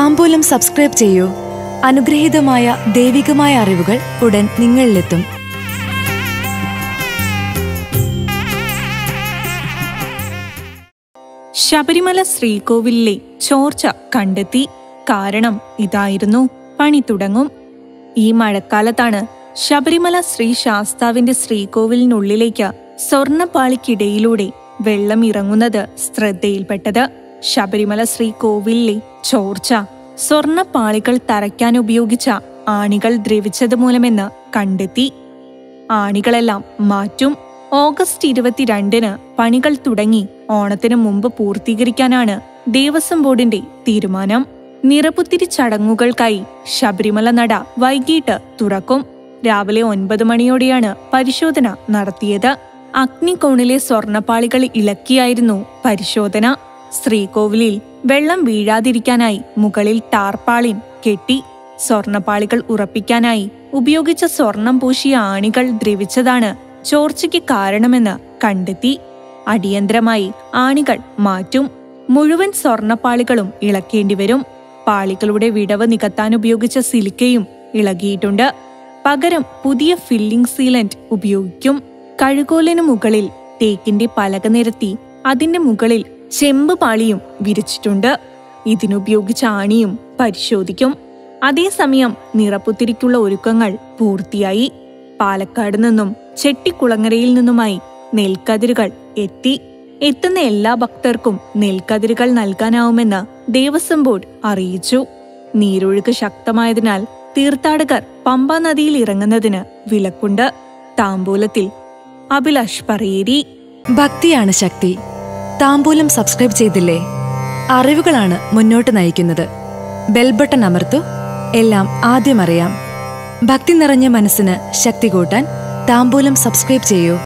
താമ്പൂലം subscribe ചെയ്യൂ അനുഗ്രഹീതമായ ദൈവികമായ അറിവുകൾ ഉടൻ നിങ്ങളിലെത്തും ശബരിമല ശ്രീകോവിലിലെ ചോർച്ച കണ്ടെത്തി കാരണം ഇതായിരുന്നു പണി തുടങ്ങും ഈ മഴക്കാലത്താണ് ശബരിമല ശ്രീ ശാസ്താവിന്റെ ശ്രീകോവിലിനുള്ളിലേക്ക് സ്വർണപ്പാളിക്കിടയിലൂടെ വെള്ളം ഇറങ്ങുന്നത് ശ്രദ്ധയിൽപ്പെട്ടത് ശബരിമല ശ്രീകോവിലിലെ ചോർച്ച സ്വർണപ്പാളികൾ തറയ്ക്കാൻ ഉപയോഗിച്ച ആണികൾ ദ്രവിച്ചത് മൂലമെന്ന് കണ്ടെത്തി ആണികളെല്ലാം മാറ്റും ഓഗസ്റ്റ് ഇരുപത്തിരണ്ടിന് പണികൾ തുടങ്ങി ഓണത്തിന് മുമ്പ് പൂർത്തീകരിക്കാനാണ് ദേവസ്വം ബോർഡിന്റെ തീരുമാനം നിറപുത്തിരി ചടങ്ങുകൾക്കായി ശബരിമല നട വൈകിട്ട് തുറക്കും രാവിലെ ഒൻപത് മണിയോടെയാണ് പരിശോധന നടത്തിയത് അഗ്നികോണിലെ സ്വർണപ്പാളികൾ ഇളക്കിയായിരുന്നു പരിശോധന ശ്രീകോവിലിൽ വെള്ളം വീഴാതിരിക്കാനായി മുകളിൽ ടാർപ്പാളിൻ കെട്ടി സ്വർണപ്പാളികൾ ഉറപ്പിക്കാനായി ഉപയോഗിച്ച സ്വർണം പൂശിയ ആണികൾ ദ്രവിച്ചതാണ് ചോർച്ചയ്ക്ക് കാരണമെന്ന് കണ്ടെത്തി അടിയന്തരമായി ആണികൾ മാറ്റും മുഴുവൻ സ്വർണപ്പാളികളും ഇളക്കേണ്ടിവരും പാളികളുടെ വിടവ് നികത്താൻ ഉപയോഗിച്ച സിലിക്കയും ഇളകിയിട്ടുണ്ട് പകരം പുതിയ ഫില്ലിംഗ് സീലന്റ് ഉപയോഗിക്കും കഴുകോലിനു മുകളിൽ തേക്കിന്റെ പലക നിരത്തി അതിന്റെ മുകളിൽ ചെമ്പ് പാളിയും വിരിച്ചിട്ടുണ്ട് ഇതിനുപയോഗിച്ച ആണിയും പരിശോധിക്കും അതേസമയം നിറപ്പുത്തിരിക്കുള്ള ഒരുക്കങ്ങൾ പൂർത്തിയായി പാലക്കാട് നിന്നും ചെട്ടിക്കുളങ്ങരയിൽ നിന്നുമായി നെൽക്കതിരുകൾ എത്തി എത്തുന്ന എല്ലാ ഭക്തർക്കും നെൽക്കതിരുകൾ നൽകാനാവുമെന്ന് ദേവസ്വം ബോർഡ് അറിയിച്ചു നീരൊഴുക്ക് ശക്തമായതിനാൽ തീർത്ഥാടകർ പമ്പ നദിയിൽ ഇറങ്ങുന്നതിന് വിലക്കുണ്ട് താമ്പൂലത്തിൽ അഭിലാഷ് പറയേരി ഭക്തിയാണ് ശക്തി താമ്പൂലം സബ്സ്ക്രൈബ് ചെയ്തില്ലേ അറിവുകളാണ് മുന്നോട്ട് നയിക്കുന്നത് ബെൽബട്ടൺ അമർത്തു എല്ലാം ആദ്യം അറിയാം ഭക്തി നിറഞ്ഞ മനസ്സിന് ശക്തി കൂട്ടാൻ താമ്പൂലം സബ്സ്ക്രൈബ് ചെയ്യൂ